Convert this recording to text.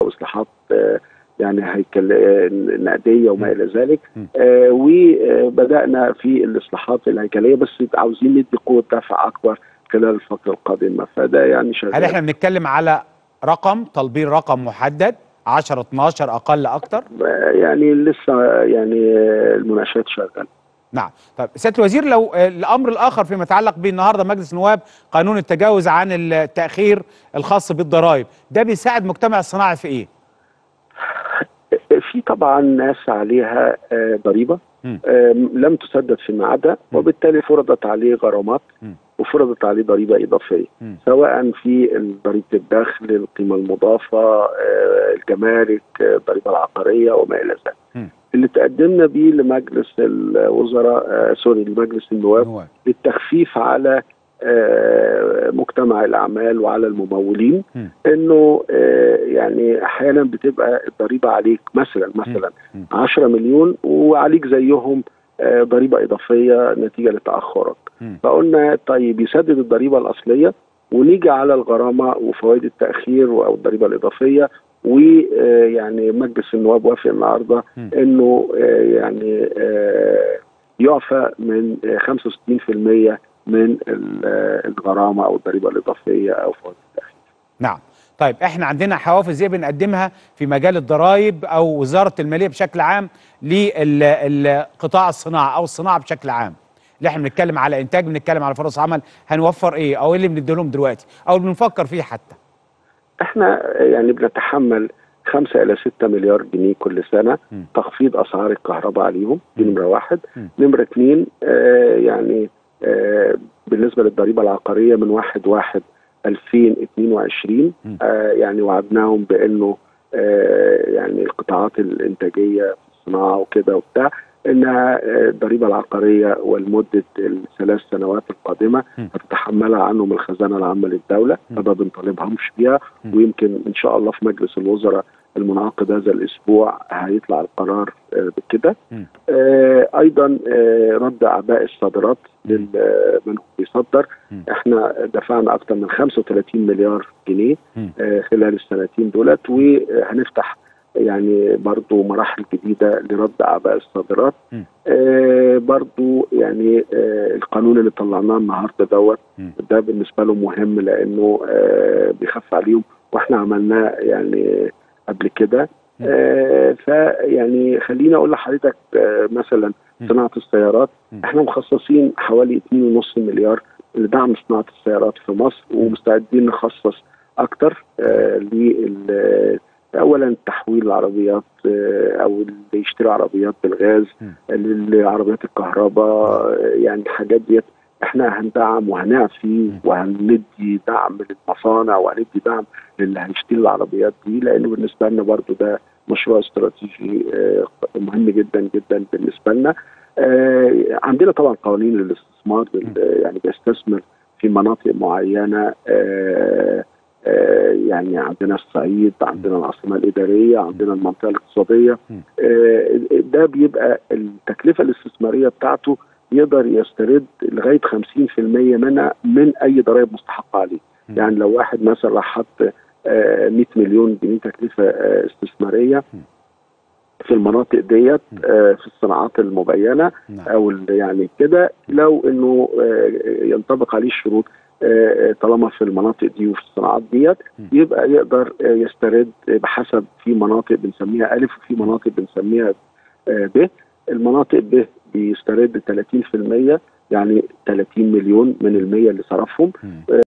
واصلاحات آه، يعني هيكل آه، نقديه وما م. الى ذلك م. آه، وبدانا في الاصلاحات الهيكليه بس عاوزين ندي قوه دفع اكبر خلال الفتره القادمه فده يعني شغال هل احنا بنتكلم على رقم طالبين رقم محدد 10 12 اقل اكتر آه، يعني لسه يعني آه، المناقشات شغاله نعم طيب سياده الوزير لو آه، الامر الاخر فيما يتعلق به النهارده مجلس النواب قانون التجاوز عن التاخير الخاص بالضرائب ده بيساعد مجتمع الصناعي في ايه في طبعا ناس عليها آه، ضريبه مم. آه، لم تسدد في ميعادها مم. وبالتالي فرضت عليه غرامات مم. وفرضت عليه ضريبه اضافيه مم. سواء في ضريبه الدخل القيمه المضافه آه، الجمارك آه، الضريبه العقاريه وما الى ذلك مم. اللي تقدمنا بيه لمجلس الوزراء آه، سوري لمجلس النواب نواب. للتخفيف على آه، مجتمع الاعمال وعلى الممولين مم. انه آه، يعني احيانا بتبقى الضريبه عليك مثلا مثلا مم. 10 مليون وعليك زيهم آه، ضريبه اضافيه نتيجه لتاخرك مم. فقلنا طيب يسدد الضريبه الاصليه ونيجي على الغرامه وفوائد التاخير او الضريبه الاضافيه ويعني مجلس النواب وافق النهارده مم. انه آه، يعني آه، يعفى من آه، 65% من ال- آه، الغرامه او الضريبه الاضافيه او فوائد التاخير نعم طيب احنا عندنا حوافز ايه بنقدمها في مجال الضرائب او وزاره الماليه بشكل عام للقطاع الصناعه او الصناعه بشكل عام اللي احنا بنتكلم على انتاج بنتكلم على فرص عمل هنوفر ايه او ايه اللي بنديلهم دلوقتي او اللي بنفكر فيه حتى احنا يعني بنتحمل 5 الى 6 مليار جنيه كل سنه م. تخفيض اسعار الكهرباء عليهم دي م. نمره واحد م. نمره اثنين آه يعني آه بالنسبه للضريبه العقاريه من 1 1 2022 م. آه يعني وعدناهم بانه آه يعني القطاعات الانتاجيه في الصناعه وكده وبتاع انها آه، الضريبه العقاريه ولمده الثلاث سنوات القادمه م. هتتحملها عنهم الخزانه العامه للدوله م. فما بنطالبهمش بيها م. ويمكن ان شاء الله في مجلس الوزراء المنعقد هذا الاسبوع هيطلع القرار آه، بكده م. آه، ايضا آه، رد اعباء الصادرات م. لمن بيصدر م. احنا دفعنا اكثر من 35 مليار جنيه م. آه، خلال السنتين دولت وهنفتح يعني برضو مراحل جديدة لرد أعباء الصادرات م. آه برضو يعني آه القانون اللي طلعناه النهاردة دوت م. ده بالنسبة لهم مهم لأنه آه بيخف عليهم وإحنا عملناه يعني قبل كده م. آه فيعني خليني أقول لحضرتك آه مثلا م. صناعة السيارات م. إحنا مخصصين حوالي 2.5 مليار لدعم صناعة السيارات في مصر ومستعدين نخصص أكتر آه لل اولا تحويل العربيات آه، او اللي يشتري عربيات بالغاز م. للعربيات الكهرباء آه، يعني الحاجات ديت احنا هندعم وهنعفي م. وهندي دعم للمصانع وهندي دعم للي هيشتري العربيات دي لانه بالنسبه لنا برضو ده مشروع استراتيجي آه، مهم جدا جدا بالنسبه لنا آه، عندنا طبعا قوانين للاستثمار بال- يعني بيستثمر في مناطق معينه آه، آه، يعني عندنا الصعيد عندنا العاصمه الاداريه عندنا المنطقه الاقتصاديه م. آه، ده بيبقى التكلفه الاستثماريه بتاعته يقدر يسترد لغايه 50% منها من اي ضرائب مستحقه عليه م. يعني لو واحد مثلا راح حط آه، 100 مليون جنيه تكلفه آه، استثماريه م. في المناطق ديت م. آه، في الصناعات المبينه نعم او ال- يعني كده لو انه آه، ينطبق عليه الشروط آه، طالما في المناطق دي وفي الصناعات ديت م. يبقى يقدر آه، يسترد بحسب في مناطق بنسميها الف وفي مناطق بنسميها آه، ب المناطق ب بيسترد 30% يعني 30 مليون من المية اللي صرفهم م.